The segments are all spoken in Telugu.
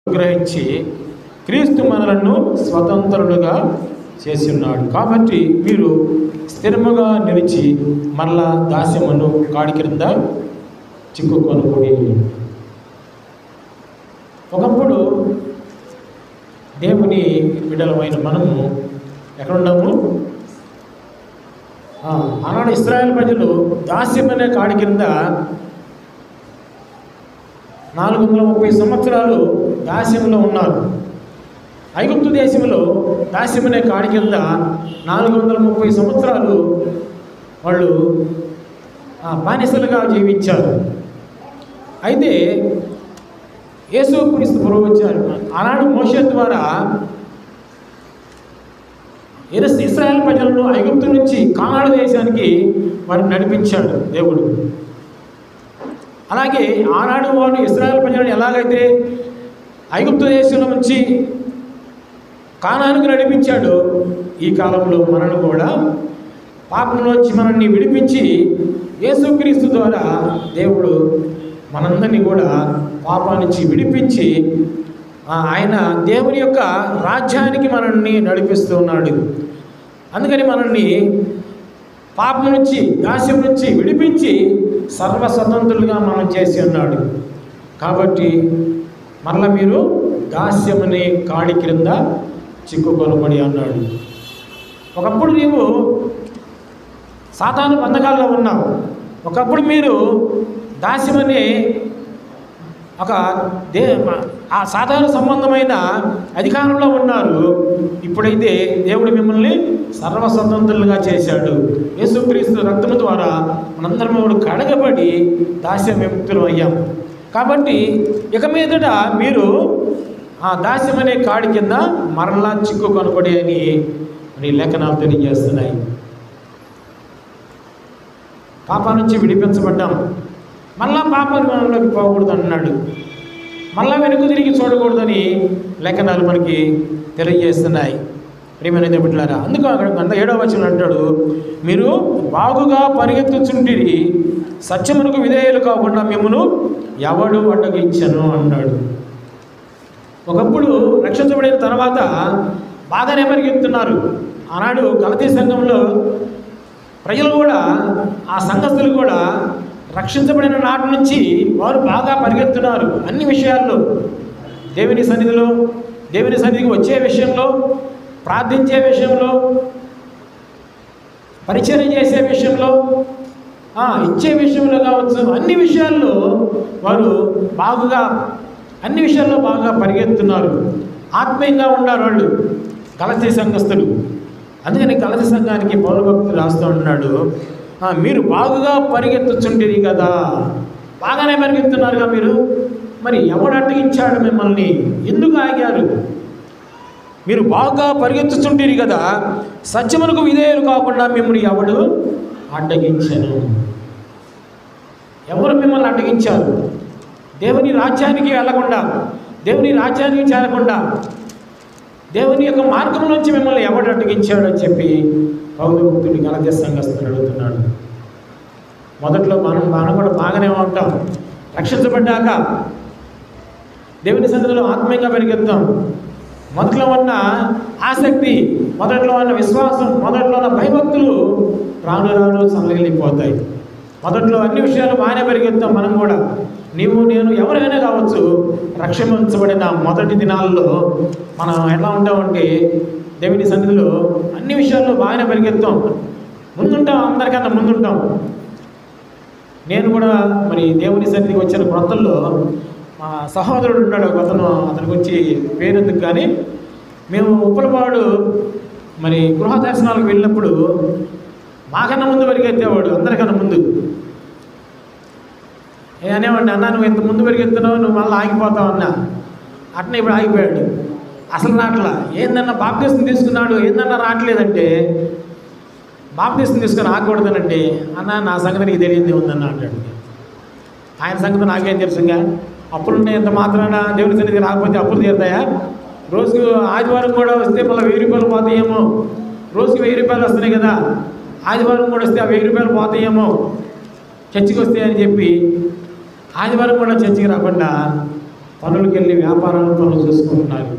గ్రహించి క్రీస్తు మనలను స్వతంత్రులుగా చేసి ఉన్నాడు కాబట్టి మీరు స్థిరముగా నిలిచి మరలా దాస్యమును కాడి క్రింద చిక్కుకొనుకుని ఒకప్పుడు దేవుని బిడ్డలమైన మనము ఎక్కడున్నాము ఆ, ఆనాడు ఇస్రాయేల్ ప్రజలు దాస్యం అనే కాడి కింద నాలుగు వందల ముప్పై సంవత్సరాలు దాస్యంలో ఉన్నారు ఐగుప్తు దేశంలో దాస్యం అనే కాడి కింద నాలుగు వందల ముప్పై సంవత్సరాలు వాళ్ళు ఆ, బానిసలుగా జీవించారు అయితే యేసు క్రీస్తు ప్రభు వచ్చారు ఆనాడు మోషే ద్వారా ఇరస్ ఇస్రాయల్ ప్రజలను ఐగుప్తు నుంచి కానాడు దేశానికి వారిని నడిపించాడు దేవుడు అలాగే ఆనాడు వాడు ఇస్రాయల్ ప్రజలను ఎలాగైతే ఐగుప్తు దేశంలో నుంచి కానానికి నడిపించాడో ఈ కాలంలో మనను కూడా పాపంలోంచి మనల్ని విడిపించి యేసుక్రీస్తు ద్వారా దేవుడు మనందరినీ కూడా పాపం నుంచి విడిపించి ఆ, ఆయన దేవుని యొక్క రాజ్యానికి మనల్ని నడిపిస్తూ ఉన్నాడు అందుకని మనల్ని పాపం నుంచి దాస్యం నుంచి విడిపించి సర్వస్వతంత్రులుగా మనం చేసి ఉన్నాడు కాబట్టి మరలా మీరు దాస్యమనే కాడి క్రింద చిక్కుకొనబడి అన్నాడు ఒకప్పుడు నీవు సాతాను బంధకాల్లో ఉన్నావు ఒకప్పుడు మీరు దాస్యమనే ఒక దే ఆ సాధారణ సంబంధమైన అధికారంలో ఉన్నారు ఇప్పుడైతే దేవుడు మిమ్మల్ని సర్వస్వతంత్రులుగా చేశాడు యేసుక్రీస్తు రక్తము ద్వారా మనందరం కూడా కడగబడి దాస్య విముక్తులు అయ్యాం కాబట్టి ఇక మీదట మీరు ఆ దాస్యం అనే కాడి కింద మరలా చిక్కు కొనబడి అని మరి లేఖనాలు తెలియజేస్తున్నాయి పాప నుంచి విడిపించబడ్డాం మళ్ళా పాపంలోకి పోకూడదు అన్నాడు మళ్ళా వెనుక తిరిగి చూడకూడదని లేఖనాలు మనకి తెలియజేస్తున్నాయి ప్రియమైన బిడ్డలారా అందుకు అక్కడ అంత ఏడవ వచనం అంటాడు మీరు బాగుగా పరిగెత్తుచుంటిరి సత్యమునకు విధేయులు కాకుండా మిమ్మను ఎవడు అడ్డగించను అన్నాడు ఒకప్పుడు రక్షించబడిన తర్వాత బాగానే పరిగెత్తున్నారు ఆనాడు గలతీ సంఘంలో ప్రజలు కూడా ఆ సంఘస్థులు కూడా రక్షించబడిన నాటి నుంచి వారు బాగా పరిగెత్తున్నారు అన్ని విషయాల్లో దేవుని సన్నిధిలో దేవుని సన్నిధికి వచ్చే విషయంలో ప్రార్థించే విషయంలో పరిచయం చేసే విషయంలో ఆ, ఇచ్చే విషయంలో కావచ్చు అన్ని విషయాల్లో వారు బాగుగా అన్ని విషయాల్లో బాగా పరిగెత్తున్నారు ఆత్మీయంగా ఉన్నారు వాళ్ళు కలసి సంఘస్థులు అందుకని కలసి సంఘానికి పౌరభక్తులు రాస్తూ ఉన్నాడు "ఆ, మీరు బాగుగా పరిగెత్తుచుంటిరి కదా బాగానే పరిగెత్తున్నారుగా మీరు మరి ఎవడు అడ్డగించాడు మిమ్మల్ని ఎందుకు ఆగారు మీరు బాగా పరిగెత్తుచుంటిరి కదా సత్యమునకు విధేయులు కాకుండా మిమ్మల్ని ఎవడు అడ్డగించను ఎవరు మిమ్మల్ని అడ్డగించారు దేవుని రాజ్యానికి వెళ్ళకుండా దేవుని రాజ్యానికి చేరకుండా దేవుని యొక్క మార్గం నుంచి మిమ్మల్ని ఎవడు అడ్డగించాడు అని చెప్పి పౌరభక్తుడి గలజ సంఘస్థులు అడుగుతున్నాడు మొదట్లో మనం మనం కూడా బాగానే ఉంటాం రక్షించబడ్డాక దేవుని సన్నిధిలో ఆత్మీయంగా పెరిగెత్తాం మొదట్లో ఉన్న ఆసక్తి మొదట్లో ఉన్న విశ్వాసం మొదట్లో ఉన్న భయభక్తులు రాను రాను సమలిపోతాయి మొదట్లో అన్ని విషయాలు బాగానే పెరిగెత్తాం మనం కూడా నీవు నేను ఎవరైనా కావచ్చు రక్షించబడిన మొదటి దినాల్లో మనం ఎట్లా ఉంటామంటే దేవుని సన్నిధిలో అన్ని విషయాల్లో బాగానే పెరిగెత్తాం ముందుంటాం అందరికన్నా ముందుంటాం నేను కూడా మరి దేవుని సన్నిధికి వచ్చిన కొత్తల్లో మా సహోదరుడు ఉన్నాడు ఒక అతను అతని గురించి పేరెందుకు కానీ మేము ఉప్పలపాడు మరి గృహ దర్శనాలకు వెళ్ళినప్పుడు మాకన్నా ముందు పరిగెత్తేవాడు అందరికన్నా ముందు నేను అనేవాడిని అన్న నువ్వు ఇంత ముందు పరిగెత్తున్నావు నువ్వు మళ్ళీ ఆగిపోతావు అన్నా అట్నే ఇప్పుడు ఆగిపోయాడు అసలు రాట్లా ఏందన్నా బాప్తీసం తీసుకున్నాడు ఏందన్నా రావట్లేదంటే బాప్తీసం తీసుకుని ఆగకూడదనండి అన్న నా సంగతి నీకు తెలియదు ఉందన్న అంటాడు ఆయన సంగతి నాకేం తెలుసుగా అప్పులుంటే ఎంత మాత్రాన దేవుని సన్నిధికి రాకపోతే అప్పులు తీరుతాయా రోజుకు ఆదివారం కూడా వస్తే మళ్ళీ వెయ్యి రూపాయలు పోతాయేమో రోజుకి వెయ్యి రూపాయలు వస్తున్నాయి కదా ఆదివారం కూడా వస్తే ఆ వెయ్యి రూపాయలు పోతాయేమో చర్చికి వస్తే అని చెప్పి ఆదివారం కూడా చర్చికి రాకుండా పనులకు వెళ్ళి వ్యాపారాలు పనులు చూసుకుంటున్నారు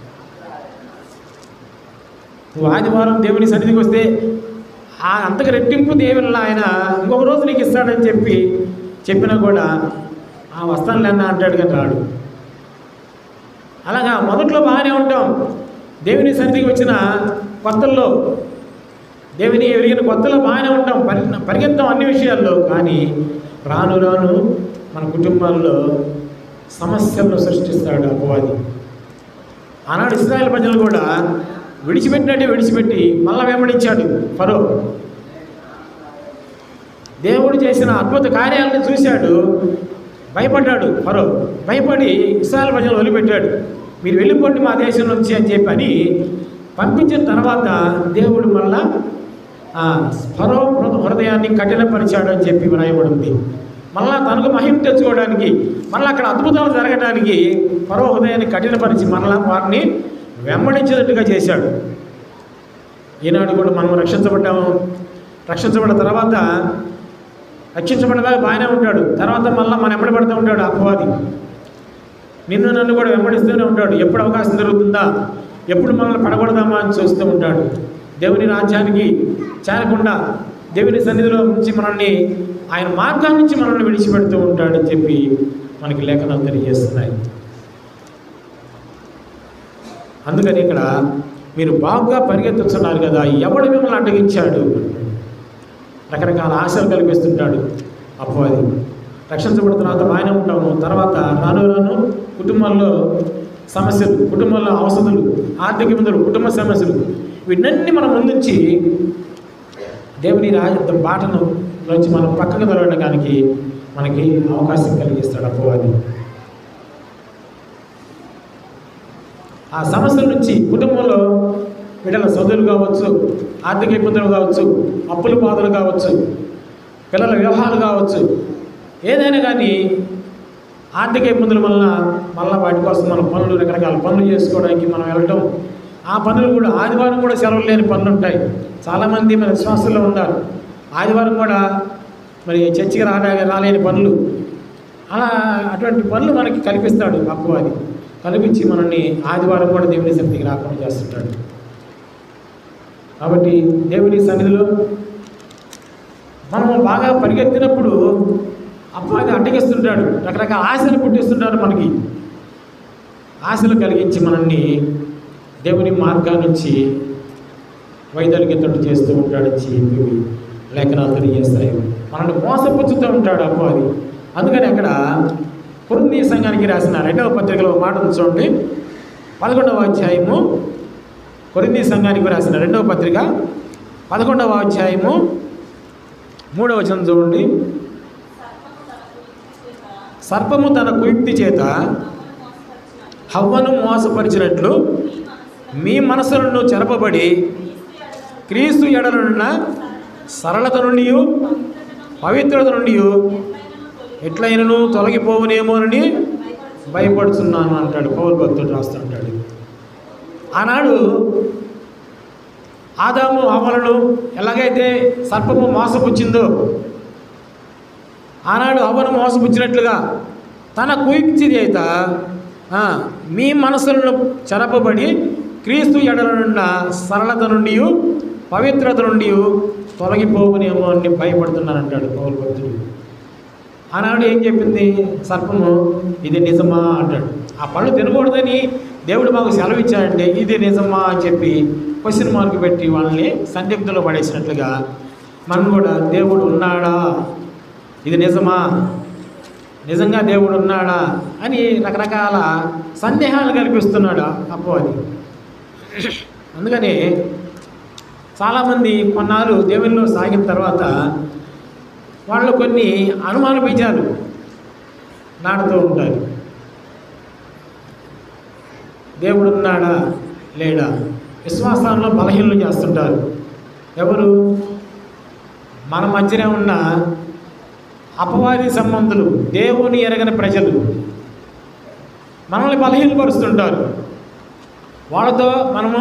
నువ్వు ఆదివారం దేవుని సన్నిధికి వస్తే ఆ అంతకు రెట్టింపు దేవుళ్ళ ఆయన ఇంకొక రోజు నీకు ఇస్తాడని చెప్పి చెప్పినా కూడా ఆ వస్తానులే అన్న అంటాడు కానీ రాడు అలాగా మొదట్లో బాగానే ఉంటాం దేవుని సన్నిధికి వచ్చిన కొత్తల్లో దేవుని ఎరిగిన కొత్తలో బాగానే ఉంటాం పరి పరిగెత్తాం అన్ని విషయాల్లో కానీ రాను రాను మన కుటుంబాల్లో సమస్యలను సృష్టిస్తాడు అపవాది ఆనాడు ఇస్రాయల్ ప్రజలు కూడా విడిచిపెట్టినట్టే విడిచిపెట్టి మళ్ళా వెంబడించాడు ఫరో దేవుడు చేసిన అద్భుత కార్యాలను చూశాడు భయపడ్డాడు ఫరో భయపడి ఇస్రాయల్ ప్రజలు వదిలిపెట్టాడు మీరు వెళ్ళిపోండి మా దేశం నుంచి అని చెప్పి అని పంపించిన తర్వాత దేవుడు మళ్ళా ఆ, ఫరో హృ- హృదయాన్ని కఠినపరిచాడు అని చెప్పి వ్రాయబడింది మళ్ళా తనకు మహిమ తెచ్చుకోవడానికి మళ్ళీ అక్కడ అద్భుతాలు జరగడానికి ఫరో హృదయాన్ని కఠినపరిచి మళ్ళా వారిని వెంబడించేటట్టుగా చేశాడు ఈనాడు కూడా మనం రక్షించబడ్డాము రక్షించబడిన తర్వాత రక్షించబడదాకా బాగానే ఉంటాడు తర్వాత మళ్ళీ మన వెంబడి పడుతూ ఉంటాడు అపవాది నిన్ను నన్ను కూడా వెంబడిస్తూనే ఉంటాడు ఎప్పుడు అవకాశం దొరుకుతుందా ఎప్పుడు మనల్ని పడగొడదామా అని చూస్తూ ఉంటాడు దేవుని రాజ్యానికి చేరకుండా దేవుని సన్నిధిలో నుంచి మనల్ని ఆయన మార్గం నుంచి మనల్ని విడిచిపెడుతూ ఉంటాడని చెప్పి మనకి లేఖనాలు తెలియజేస్తున్నాయి అందుకని ఇక్కడ మీరు బాగా పరిగెత్తుతున్నారు కదా ఎవడు మిమ్మల్ని అడ్డగించాడు రకరకాల ఆశలు కల్పిస్తుంటాడు అపవాది రక్షించబడిన తర్వాత బాగానే ఉంటాము తర్వాత రాను రాను కుటుంబంలో సమస్యలు కుటుంబంలో అవసరాలు ఆర్థిక ఇబ్బందులు కుటుంబ సమస్యలు వీటన్ని మనం ముందుంచి దేవుని రాజ బాటను నుంచి మనం పక్కకు తొలగడానికి మనకి అవకాశం కలిగిస్తాడు అపవాది ఆ సమస్యల నుంచి కుటుంబంలో బిడ్డల చదువులు కావచ్చు ఆర్థిక ఇబ్బందులు కావచ్చు అప్పుల బాధలు కావచ్చు పిల్లల వ్యవహారాలు కావచ్చు ఏదైనా కానీ ఆర్థిక ఇబ్బందుల వలన మళ్ళీ వాటి కోసం మనం పనులు రకరకాల పనులు చేసుకోవడానికి మనం వెళ్ళటం ఆ పనులు కూడా ఆదివారం కూడా సెలవులు లేని పనులు ఉంటాయి చాలామంది మన విశ్వాసంలో ఉన్నారు ఆదివారం కూడా మరి చర్చికి రాడా రాలేని పనులు అలా అటువంటి పనులు మనకి కల్పిస్తాడు అపవాది కల్పించి మనల్ని ఆదివారం కూడా దేవుని సన్నిధికి రాకుండా చేస్తుంటాడు కాబట్టి దేవుని సన్నిధిలో మనము బాగా పరిగెత్తినప్పుడు అపవాది అడ్డగిస్తుంటాడు రకరకాల ఆశలు పుట్టిస్తుంటాడు మనకి ఆశలు కలిగించి మనల్ని దేవుని మార్గాల నుంచి వైదొలిగేటట్టు చేస్తూ ఉంటాడని చెప్పి లేఖనాలు తెలియజేస్తాయి మనల్ని మోసపుచ్చుతూ ఉంటాడు అపవాది అందుకని అక్కడ కురుంది సంఘానికి రాసిన రెండవ పత్రికలో ఒక మాట ఉంది చూడండి పదకొండవ అధ్యాయము కొరింది సంఘానికి రాసిన రెండవ పత్రిక పదకొండవ అధ్యాయము మూడవ వచనం చూడండి సర్పము తన కుయుక్తి చేత హవ్వను మోసపరిచినట్లు మీ మనసులను చెరపబడి క్రీస్తు ఎడలున్న సరళత నుండి పవిత్రత నుండి ఎట్లయినను తొలగిపోవునేమోనని భయపడుతున్నాను అంటాడు పౌరు భక్తుడు రాస్తుంటాడు ఆనాడు ఆదాము హవ్వలను ఎలాగైతే సర్పము మోసపుచ్చిందో ఆనాడు హవ్వను మోసపుచ్చినట్లుగా తన కుయుక్తి చేత ఆ, మీ మనసులను చెరపబడి క్రీస్తు ఎడలనున్న సరళత నుండి పవిత్రత నుండి తొలగిపోవునేమో అని భయపడుతున్నానంటాడు పౌరు భక్తుడు ఆనాడు ఏం చెప్పింది సర్పము ఇది నిజమా అంటాడు ఆ పళ్ళు తినకూడదని దేవుడు మాకు సెలవు ఇచ్చాడంటే ఇది నిజమా అని చెప్పి క్వశ్చన్ మార్క్ పెట్టి వాళ్ళని సందిగ్ధంలో పడేసినట్లుగా మనం కూడా దేవుడు ఉన్నాడా ఇది నిజమా నిజంగా దేవుడు ఉన్నాడా అని రకరకాల సందేహాలు కల్పిస్తున్నాడు అపవాది అందుకని చాలామంది కొన్నాళ్ళు దేవుల్లో సాగిన తర్వాత వాళ్ళు కొన్ని అనుమాన బీజాలు నాటుతూ ఉంటారు దేవుడు ఉన్నాడా లేడా విశ్వాసంలో బలహీనలు చేస్తుంటారు ఎవరు మన మధ్యనే ఉన్న అపవాది సంబంధులు దేవుని ఎరగని ప్రజలు మనల్ని బలహీనపరుస్తుంటారు వాళ్ళతో మనము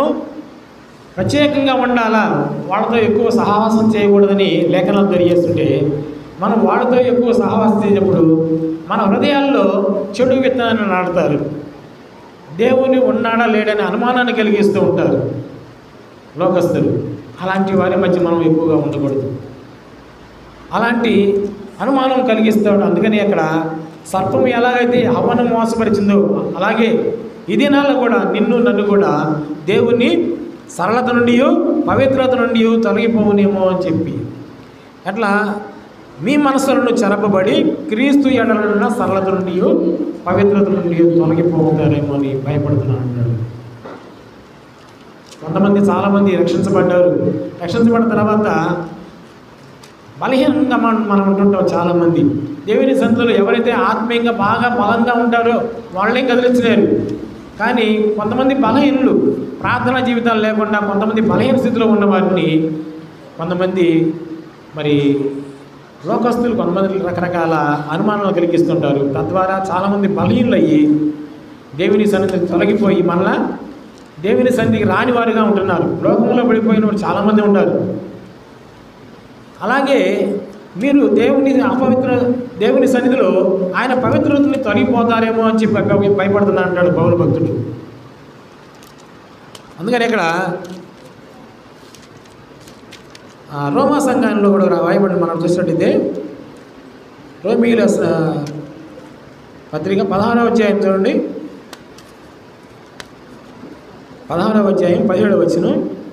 ప్రత్యేకంగా ఉండాలా వాళ్ళతో ఎక్కువ సహవాసం చేయకూడదని లేఖనాలు తెలియజేస్తుంటే మనం వాళ్ళతో ఎక్కువ సహవాసం చేసినప్పుడు మన హృదయాల్లో చెడు విత్తనాన్ని నాటుతారు దేవుని ఉన్నాడా లేడనే అనుమానాన్ని కలిగిస్తూ ఉంటారు లోకస్తులు అలాంటి వారి మధ్య మనం ఎక్కువగా ఉండకూడదు అలాంటి అనుమానం కలిగిస్తాడు అందుకని అక్కడ సర్పం ఎలాగైతే హవ్వను మోసపరిచిందో అలాగే ఈ దినాల్లో కూడా నిన్ను నన్ను కూడా దేవుని సరళత నుండి పవిత్రత నుండి తొలగిపోవునేమో అని చెప్పి అట్లా మీ మనసులను చెరపబడి క్రీస్తు ఎడలున్న సరళత నుండి పవిత్రత నుండి తొలగిపోతారేమో అని భయపడుతున్నాను అన్నాడు కొంతమంది చాలామంది రక్షించబడ్డారు రక్షించబడిన తర్వాత బలహీనంగా మనం మనం ఉంటుంటాం చాలామంది దేవుని సంతులు ఎవరైతే ఆత్మీయంగా బాగా బలంగా ఉంటారో వాళ్ళని కదిలించలేరు కానీ కొంతమంది బలహీనులు ప్రార్థనా జీవితాలు లేకుండా కొంతమంది బలహీన స్థితిలో ఉన్న వారిని కొంతమంది మరి లోకస్తులు కొంతమంది రకరకాల అనుమానాలు కలిగిస్తుంటారు తద్వారా చాలామంది బలహీనులు అయ్యి దేవుని సన్నిధి తొలగిపోయి మళ్ళా దేవుని సన్నిధికి రాని వారుగా ఉంటున్నారు లోకంలో పడిపోయిన వారు చాలామంది ఉంటారు అలాగే మీరు దేవుని అపవిత్ర దేవుని సన్నిధిలో ఆయన పవిత్రతని తొలగిపోతారేమో అని చెప్పి భయ- భయపడుతున్నా అంటాడు పౌరు భక్తుడు అందుకని ఇక్కడ ఆ, రోమా సంఘంలో కూడా రాయబడి మనం చూసినట్టయితే రోమిల స- పత్రిక పదహారవ అధ్యాయం చూడండి పదహారవ అధ్యాయం పదిహేడవ వచ్చిన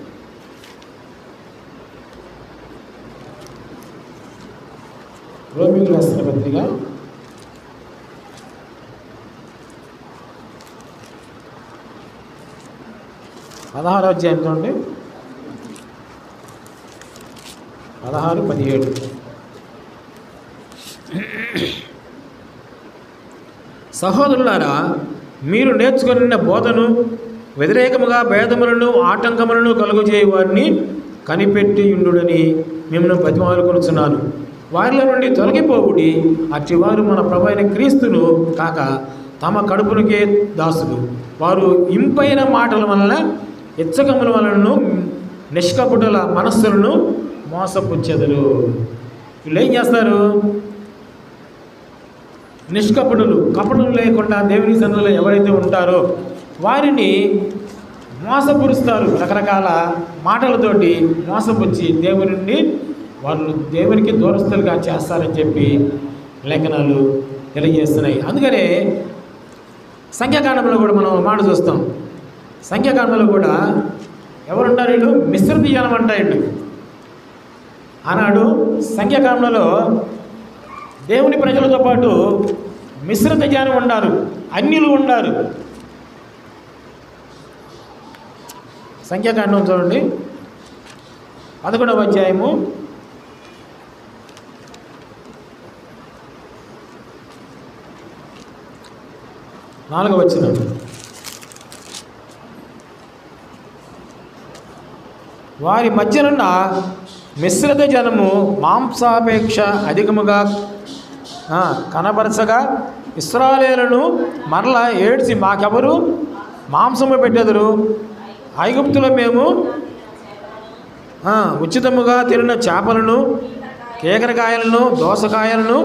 రోమిలకు రాసిన పత్రిక పదహారో అధ్యాయం చూడండి పదహారు పదిహేడు సహోదరులారా మీరు నేర్చుకున్న బోధను వ్యతిరేకముగా భేదములను ఆటంకములను కలుగజేయ వారిని కనిపెట్టి ఉండుడని మిమ్మల్ని బతిమాలు కొనుచున్నాను వారిలో నుండి తొలగిపోవుడి అట్టివారు మన ప్రభు అయిన క్రీస్తును కాక తమ కడుపులకే దాసులు వారు ఇంపైన మాటల వలన ఇచ్చకముల వలన నిష్కపుటల మనస్సులను మోసపుచ్చెదరు వీళ్ళు ఏం చేస్తారు నిష్కపటులు కపటం లేకుండా దేవుని సన్నిధిలో ఎవరైతే ఉంటారో వారిని మోసపురుస్తారు రకరకాల మాటలతోటి మోసపుచ్చి దేవుని నుండి వాళ్ళు దేవునికి దూరస్తులుగా చేస్తారని చెప్పి లేఖనాలు తెలియజేస్తున్నాయి అందుకనే సంఖ్యాకాండంలో కూడా మనం ఒక మాట చూస్తాం సంఖ్యాకాండంలో కూడా ఎవరుంటారు వీళ్ళు మిశ్రత జనం అంటారు ఆనాడు సంఖ్యాకాండంలో దేవుని ప్రజలతో పాటు మిశ్రిత జ్ఞానం ఉన్నారు అన్యులు ఉన్నారు సంఖ్యాకాండం చూడండి పదకొండవ అధ్యాయము నాలుగవ వచ్చిన వారి మధ్యనున్న మిశ్రిత జనము మాంసాపేక్ష అధికముగా ఆ, కనబరచగా ఇస్రాలేలను మరలా ఏడ్చి మాకెవరు మాంసము పెట్టెదరు ఐగుప్తులో మేము ఆ, ఉచితముగా తిరిగిన చేపలను కేకరకాయలను దోసకాయలను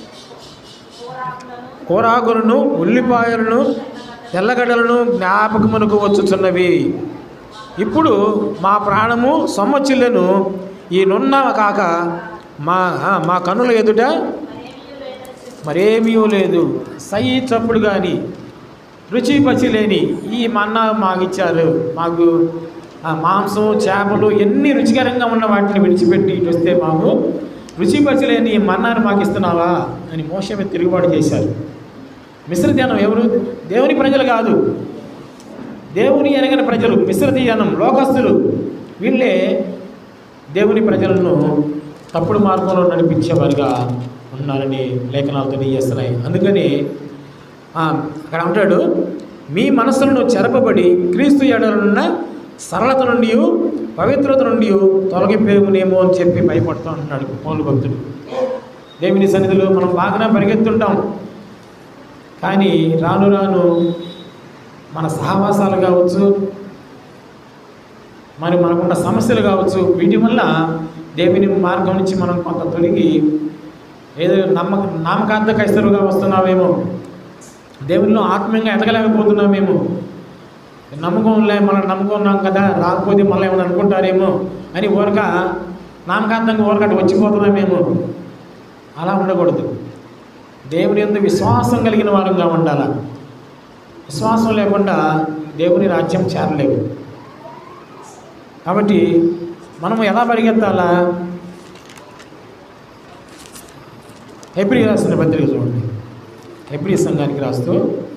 కూరాకులను ఉల్లిపాయలను తెల్లగడ్డలను జ్ఞాపకమునకు వచ్చుచున్నవి ఇప్పుడు మా ప్రాణము సొమ్మచిల్లెను ఈ నున్న కాక మా ఆ, మా కన్నుల ఎదుట మరేమీ లేదు సై చప్పుడు కానీ రుచి పచి లేని ఈ మన్నా మాకు ఇచ్చారు మాకు ఆ మాంసం చేపలు ఎన్ని రుచికరంగా ఉన్న వాటిని విడిచిపెట్టి ఇటు వస్తే మాకు రుచి పచి లేని ఈ మన్నాను మాకు ఇస్తున్నావా అని మోస మీద తిరుగుబాటు చేశారు మిశ్రధ్యానం ఎవరు దేవుని ప్రజలు కాదు దేవుని ఎరగిన ప్రజలు మిశ్రధ్యానం లోకస్తులు వీళ్ళే దేవుని ప్రజలను తప్పుడు మార్గంలో నడిపించేవారుగా ఉన్నారని లేఖనాలు తెలియజేస్తున్నాయి అందుకని ఆ, అక్కడ అంటాడు మీ మనస్సులను చెరపబడి క్రీస్తు ఎడలున్న సరళత నుండి పవిత్రత నుండి తొలగిపోయేమో అని చెప్పి భయపడుతూ ఉంటున్నాడు పౌలు భక్తుడు దేవుని సన్నిధిలో మనం బాగానే పరిగెత్తుంటాం కానీ రాను రాను మన సహవాసాలు కావచ్చు మరి మనకున్న సమస్యలు కావచ్చు వీటి వల్ల దేవుని మార్గం నుంచి మనం కొంత తొలగి ఏదో నమ్మక నామకాంత క్రైస్తవులుగా వస్తున్నావేమో దేవునిలో ఆత్మీయంగా ఎదగలేకపోతున్నామేమో నమ్మకంలే మనం నమ్ముకున్నాం కదా రాకపోతే మళ్ళీ ఏమైనా అనుకుంటారేమో అని ఊరక నామకాంతంగా ఊరకటి వచ్చిపోతున్నామేమో అలా ఉండకూడదు దేవుని ఎందు విశ్వాసం కలిగిన వారంగా ఉండాలి విశ్వాసం లేకుండా దేవుని రాజ్యం చేరలేవు కాబట్టి మనం ఎలా పరిగెత్తాలా ఎబ్రి రాసిన పత్రిక చూడండి ఎబ్రి సంఘానికి రాస్తూ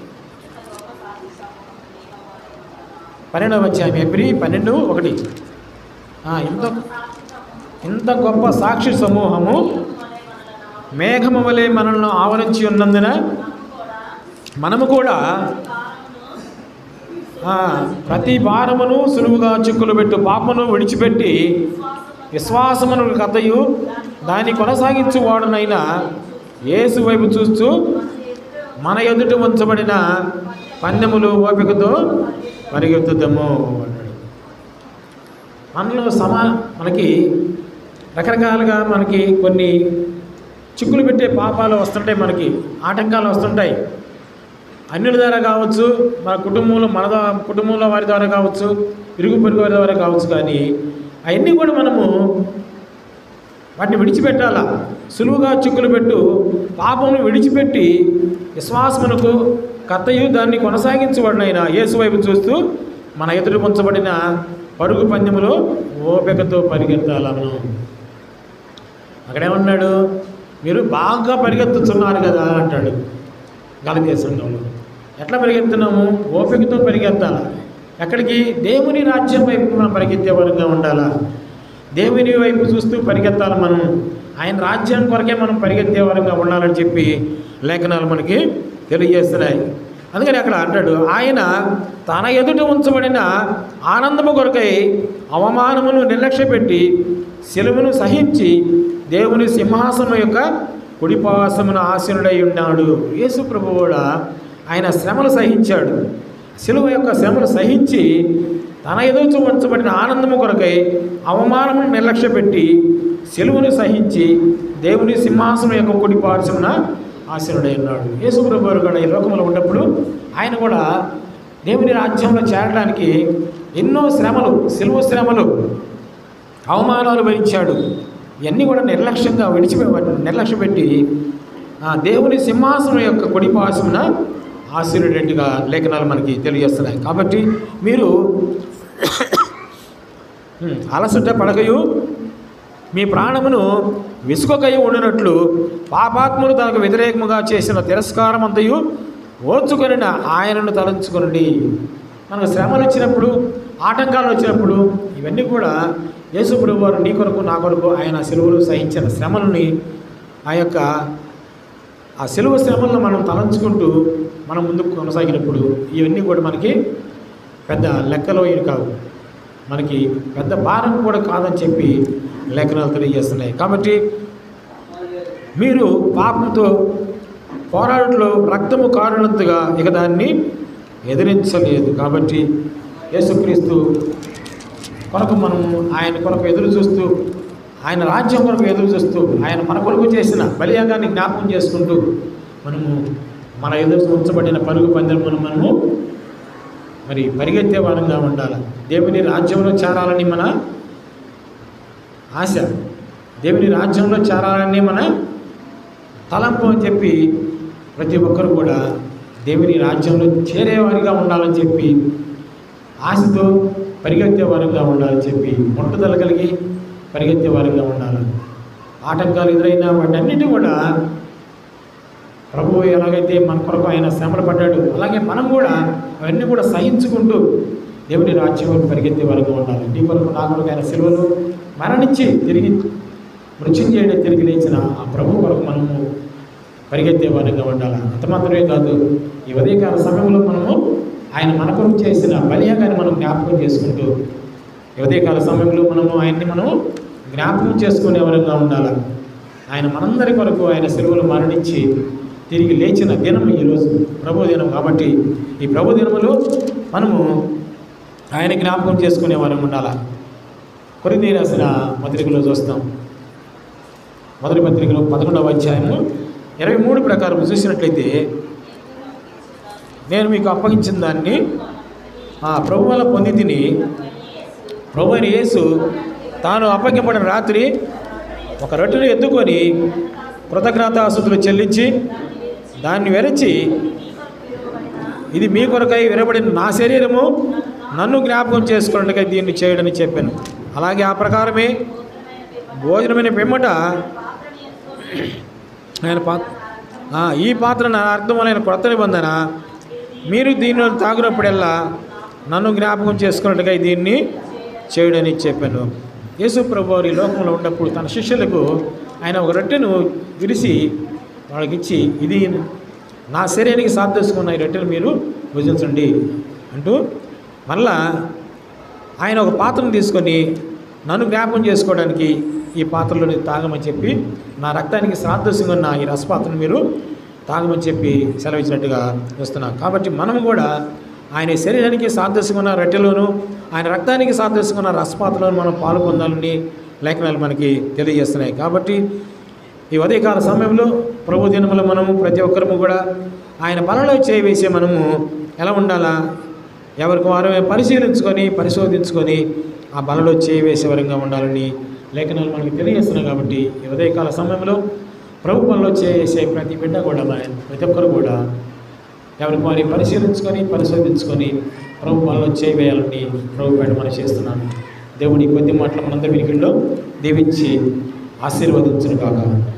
పన్నెండవ అధ్యాయం ఎబ్రి పన్నెండు ఒకటి ఆ, ఇంత ఇంత గొప్ప సాక్షి సమూహము మేఘము వలె మనల్ని ఆవరించి ఉన్నందున మనము కూడా ఆ, ప్రతి భారమును సులువుగా చిక్కులు పెట్టు పాపమును విడిచిపెట్టి విశ్వాసమును కథయు దాన్ని కొనసాగించు వాడునైనా యేసు వైపు చూస్తూ మన ఎదుట ఉంచబడిన పందెములు ఓపికతో పరిగెత్తుదాము అన్నాడు మనలో సమా మనకి రకరకాలుగా మనకి కొన్ని చిక్కులు పెట్టే పాపాలు వస్తుంటాయి మనకి ఆటంకాలు వస్తుంటాయి అన్యుల ద్వారా కావచ్చు మన కుటుంబంలో మన ద్వారా కుటుంబంలో వారి ద్వారా కావచ్చు ఇరుగు పొరుగు వారి ద్వారా కావచ్చు కానీ అవన్నీ కూడా మనము వాటిని విడిచిపెట్టాలా సులువుగా చిక్కులు పెట్టు పాపమును విడిచిపెట్టి విశ్వాసమునకు కర్తయు దాన్ని కొనసాగించబడినైనా యేసు వైపు చూస్తూ మన ఎదురు ఉంచబడిన పరుగు పందెములో ఓపికతో పరిగెత్తాలా మనం అక్కడేమన్నాడు మీరు బాగా పరిగెత్తుతున్నారు కదా అంటాడు గలతీయ సంఘంలో ఎట్లా పరిగెత్తున్నాము ఓపికతో పరిగెత్తాలా ఎక్కడికి దేవుని రాజ్యం వైపు మనం పరిగెత్తే వరంగా ఉండాలా దేవుని వైపు చూస్తూ పరిగెత్తాలి మనం ఆయన రాజ్యం కొరకే మనం పరిగెత్తే వరంగా ఉండాలని చెప్పి లేఖనాలు మనకి తెలియజేస్తున్నాయి అందుకని అక్కడ అంటాడు ఆయన తన ఎదుట ఉంచబడిన ఆనందము కొరకై అవమానమును నిర్లక్ష్యపెట్టి సెలవును సహించి దేవుని సింహాసనం యొక్క కుడిపాసమున ఆసీనుడై ఉన్నాడు యేసు ప్రభు కూడా ఆయన శ్రమలు సహించాడు శిలువ యొక్క శ్రమలు సహించి తన ఎదురు ఉంచబడిన ఆనందము కొరకై అవమానమును నిర్లక్ష్యపెట్టి సెలువును సహించి దేవుని సింహాసనం యొక్క కుడి పార్శ్వమున ఆసీనుడై ఉన్నాడు యేసు ప్రభు వారు కూడా ఈ లోకంలో ఉన్నప్పుడు ఆయన కూడా దేవుని రాజ్యంలో చేరడానికి ఎన్నో శ్రమలు సెలవు శ్రమలు అవమానాలు భరించాడు ఇవన్నీ కూడా నిర్లక్ష్యంగా విడిచిపె నిర్లక్ష్యపెట్టి ఆ దేవుని సింహాసనం యొక్క కొడిపాసమున ఆశీర్వడెంట్గా లేఖనాలు మనకి తెలియజేస్తున్నాయి కాబట్టి మీరు హ్మ్, అలసట పడకయు మీ ప్రాణమును విసుకొకయు ఉండినట్లు పాపాత్ములు తనకు వ్యతిరేకముగా చేసిన తిరస్కారం అంతయు ఓర్చుకొనిన ఆయనను తలంచుకొనండి మనకు శ్రమలు వచ్చినప్పుడు ఆటంకాలు వచ్చినప్పుడు ఇవన్నీ కూడా యేసుప్రభు వారు నీ కొరకు నా కొరకు ఆయన సెలవులు సహించిన శ్రమలని ఆ యొక్క ఆ సెలవు శ్రమలను మనం తలంచుకుంటూ మనం ముందుకు కొనసాగినప్పుడు ఇవన్నీ కూడా మనకి పెద్ద లెక్కలో ఇవి కావు మనకి పెద్ద భారం కూడా కాదని చెప్పి లేఖనాలు తెలియజేస్తున్నాయి కాబట్టి మీరు పాపంతో పోరాటంలో రక్తము కారునంతగా ఇక దాన్ని ఎదిరించలేదు కాబట్టి యేసుక్రీస్తు కొరకు మనము ఆయన కొరకు ఎదురు చూస్తూ ఆయన రాజ్యం కొరకు ఎదురు చూస్తూ ఆయన మన కొరకు చేసిన బలియాగాన్ని జ్ఞాపకం చేసుకుంటూ మనము మన ఎదురు ఉంచబడిన పరుగు పందెమును మనము మరి పరిగెత్తే వారంగా ఉండాలి దేవుని రాజ్యంలో చేరాలని మన ఆశ దేవుని రాజ్యంలో చేరాలని మన తలంపు అని చెప్పి ప్రతి ఒక్కరు కూడా దేవుని రాజ్యంలో చేరేవారిగా ఉండాలని చెప్పి ఆశతో పరిగెత్తే వారంగా ఉండాలని చెప్పి పట్టుదల కలిగి పరిగెత్తే వారంగా ఉండాలి ఆటంకాలు ఎదురైనా వాటన్నిటి కూడా ప్రభువు ఎలాగైతే మన కొరకు ఆయన శ్రమలు పడ్డాడు అలాగే మనం కూడా అవన్నీ కూడా సహించుకుంటూ దేవుని రాజ్యంలో పరిగెత్తే వరకు ఉండాలి నీ కొరకు నా కొరకు ఆయన సెలవులు మరణించి తిరిగి మృత్యుంజయుడే తిరిగి లేచిన ఆ ప్రభు కొరకు మనము పరిగెత్తే వారిగా ఉండాలి అంత మాత్రమే కాదు ఈ ఉదయకాల సమయంలో మనము ఆయన మన కొరకు చేసిన బలియాగాన్ని మనం జ్ఞాపకం చేసుకుంటూ ఈ ఉదయకాల సమయంలో మనము ఆయన్ని మనం జ్ఞాపకం చేసుకునే వరంగా ఉండాలి ఆయన మనందరి కొరకు ఆయన సెలవులు మరణించి తిరిగి లేచిన దినం ఈరోజు ప్రభు దినం కాబట్టి ఈ ప్రభు దినములో మనము ఆయన జ్ఞాపకం చేసుకునే వారం ఉండాలి కొరింది రాసిన పత్రికలో చూస్తాం మొదటి పత్రికలో పదకొండవ అధ్యాయము ఇరవై మూడు ప్రకారం చూసినట్లయితే నేను మీకు అప్పగించిన దాన్ని ఆ ప్రభు వల్ల పొంది తిని ప్రభు అయిన యేసు తాను అప్పగింపడిన రాత్రి ఒక రొట్టెను ఎత్తుకొని కృతజ్ఞతాసుతులు చెల్లించి దాన్ని వెరచి ఇది మీ కొరకై విరబడిన నా శరీరము నన్ను జ్ఞాపకం చేసుకున్నట్టుగా దీన్ని చేయడని చెప్పాను అలాగే ఆ ప్రకారమే భోజనమైన పిమ్మట ఆయన పాత్ర ఆ, ఈ పాత్ర నా అర్థమైన కొత్త నిబంధన మీరు దీనిలో తాగినప్పుడల్లా నన్ను జ్ఞాపకం చేసుకున్నట్టుగా దీన్ని చేయడని చెప్పాను యేసు ప్రభు వారు ఈ లోకంలో ఉన్నప్పుడు తన శిష్యులకు ఆయన ఒక రొట్టెను విరిసి వాళ్ళకి ఇచ్చి ఇది నా శరీరానికి సాధ్యసుకున్న ఈ రొట్టెను మీరు భుజించండి అంటూ మళ్ళా ఆయన ఒక పాత్రను తీసుకొని నన్ను జ్ఞాపకం చేసుకోవడానికి ఈ పాత్రలోని తాగమని చెప్పి నా రక్తానికి శ్రాద్ధసింగా ఉన్న ఈ రసపాత్రను మీరు తాగమని చెప్పి సెలవిచ్చినట్టుగా వస్తున్నాం కాబట్టి మనం కూడా ఆయన శరీరానికి సాదృశ్యంగా ఉన్న రొట్టెలోను ఆయన రక్తానికి సాదృశ్యంగా ఉన్న రసపాత్రలోను మనం పాలు పొందాలని లేఖనాలు మనకి తెలియజేస్తున్నాయి కాబట్టి ఈ ఉదయకాల సమయంలో ప్రభు దినములో మనము ప్రతి ఒక్కరము కూడా ఆయన పనులు చేయవేసే మనము ఎలా ఉండాలా ఎవరికి వారు పరిశీలించుకొని పరిశోధించుకొని ఆ బలలో చేయవేసే వరంగా ఉండాలని లేఖనాలు మనకి తెలియజేస్తున్నాయి కాబట్టి ఈ ఉదయకాల సమయంలో ప్రభు పనిలో చేసే ప్రతి బిడ్డ కూడా మన- ప్రతి ఒక్కరు కూడా ఎవరికి వారి పరిశీలించుకొని పరిశోధించుకొని ప్రభు పనిలో చేయవేయాలని ప్రభు పేట మనం చేస్తున్నాను దేవుడి కొద్ది మాటలు మనందరి వినికిల్లో దీవించి ఆశీర్వదించును కాక